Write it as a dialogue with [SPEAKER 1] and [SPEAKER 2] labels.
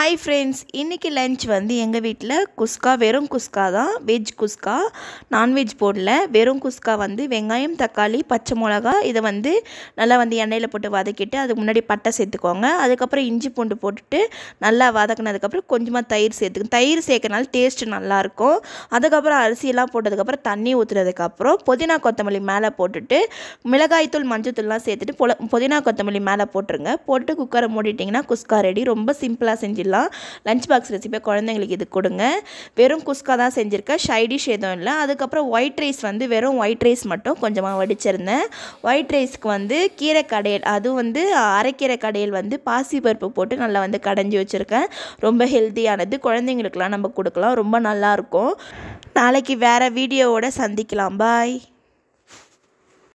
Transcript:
[SPEAKER 1] hi friends இன்றைக்கி lunch வந்து எங்கள் வீட்டில் குஸ்கா வெறும் குஸ்கா தான் வெஜ் குஸ்கா நான்வெஜ் போடல வெறும் குஸ்கா வந்து வெங்காயம் தக்காளி பச்சை மிளகா இதை வந்து நல்லா வந்து எண்ணெயில் போட்டு வதக்கிட்டு அதுக்கு முன்னாடி பட்டை சேர்த்துக்கோங்க அதுக்கப்புறம் இஞ்சி பூண்டு போட்டுட்டு நல்லா வதக்குனதுக்கப்புறம் கொஞ்சமாக தயிர் சேர்த்துக்கணும் தயிர் சேர்க்கறனால டேஸ்ட்டு நல்லாயிருக்கும் அதுக்கப்புறம் அரிசியெல்லாம் போட்டதுக்கப்புறம் தண்ணி ஊற்றுனதுக்கப்புறம் புதினா கொத்தமல்லி மேலே போட்டுட்டு மிளகாய்த்தூள் மஞ்சத்தூள்லாம் சேர்த்துட்டு பொல புதினா கொத்தமல்லி மேலே போட்டுருங்க போட்டு குக்கரை மூடிட்டிங்கன்னா குஸ்கா ரெடி ரொம்ப சிம்பிளாக செஞ்சிடலாம் லஞ்ச் பாக்ஸ் ரெசிபியை குழந்தைங்களுக்கு இது கொடுங்க வெறும் குஸ்கா தான் செஞ்சுருக்கேன் ஷைடிஷ் எதுவும் இல்லை அதுக்கப்புறம் ஒயிட் ரைஸ் வந்து வெறும் ஒயிட் ரைஸ் மட்டும் கொஞ்சமாக வடிச்சிருந்தேன் ஒயிட் ரைஸ்க்கு வந்து கீரை கடையல் அதுவும் வந்து அரைக்கீரை கடையல் வந்து பாசிப்பருப்பு போட்டு நல்லா வந்து கடைஞ்சி வச்சுருக்கேன் ரொம்ப ஹெல்த்தியானது குழந்தைங்களுக்குலாம் நம்ம கொடுக்கலாம் ரொம்ப நல்லாயிருக்கும் நாளைக்கு வேறு வீடியோவோட சந்திக்கலாம் பாய்